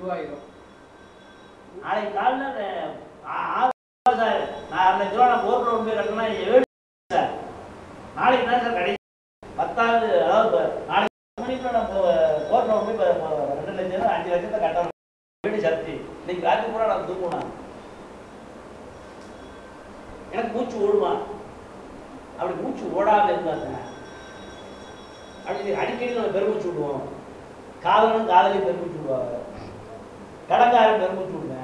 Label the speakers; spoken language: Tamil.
Speaker 1: உருவாயிரும்
Speaker 2: நாளைக்கு காலைல அந்த ஆ- ஆறு ரூபா சார் நான் அரை லட்ச ரூபா நான் போர் லோன் போய் கட்டினா ஏழு சார் நாளைக்கு தான் சார் கிடைக்கும் பத்தாவது அதாவது இப்ப நாளைக்கு பத்து மணிக்கு நான் போர் லோன் போய் இப்ப- இப்ப ரெண்டு லட்சம் அஞ்சு லட்சத்தை கட்டணும் வீடு சக்தி இன்னைக்கு ராத்திரி பூரா நான் தூக்கணும் எனக்கு மூச்சு ஓடுமா அப்படி மூச்சு ஓடாம இருந்தாங்க அப்படி அடிக்கடி நம்ம பெருமூச்சு விடுவோம் காதலனும் காதலையும் பெருமூச்சு விடுவாங்க கடங்காரன் பெருமூச்சு விடுவேன்